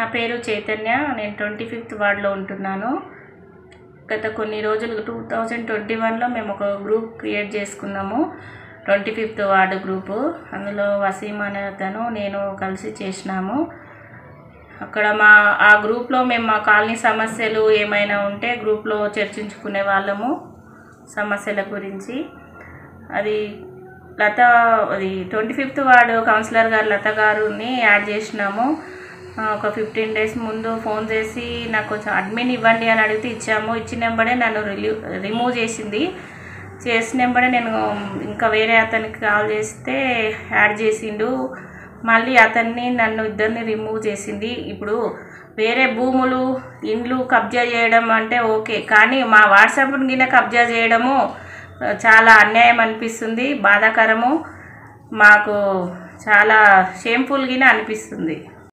పేరు చైతన్య నేను twenty fifth వార్డులో ఉంటున్నాను గత కొన్ని రోజులు టూ థౌజండ్ ట్వంటీ వన్లో మేము ఒక గ్రూప్ క్రియేట్ చేసుకున్నాము ట్వంటీ ఫిఫ్త్ వార్డు గ్రూపు అందులో వసీం అనే అతను నేను కలిసి చేసినాము అక్కడ మా ఆ గ్రూప్లో మేము మా కాలనీ సమస్యలు ఏమైనా ఉంటే గ్రూప్లో చర్చించుకునే వాళ్ళము సమస్యల గురించి అది లత అది ట్వంటీ ఫిఫ్త్ వార్డు కౌన్సిలర్ గారు లత గారిని యాడ్ చేసినాము ఆ, ఒక ఫిఫ్టీన్ డేస్ ముందు ఫోన్ చేసి నాకు కొంచెం అడ్మిన్ ఇవ్వండి అని అడిగితే ఇచ్చాము ఇచ్చిన వెంబడే నన్ను రిలీవ్ రిమూవ్ చేసింది చేసిన వెంబడే నేను ఇంకా వేరే అతనికి కాల్ చేస్తే యాడ్ చేసిండు మళ్ళీ అతన్ని నన్ను ఇద్దరిని రిమూవ్ చేసింది ఇప్పుడు వేరే భూములు ఇండ్లు కబ్జా చేయడం అంటే ఓకే కానీ మా వాట్సాప్ గిన కబ్జా చేయడము ఆ, చాలా అన్యాయం అనిపిస్తుంది బాధాకరము మాకు చాలా షేమ్ఫుల్గానే అనిపిస్తుంది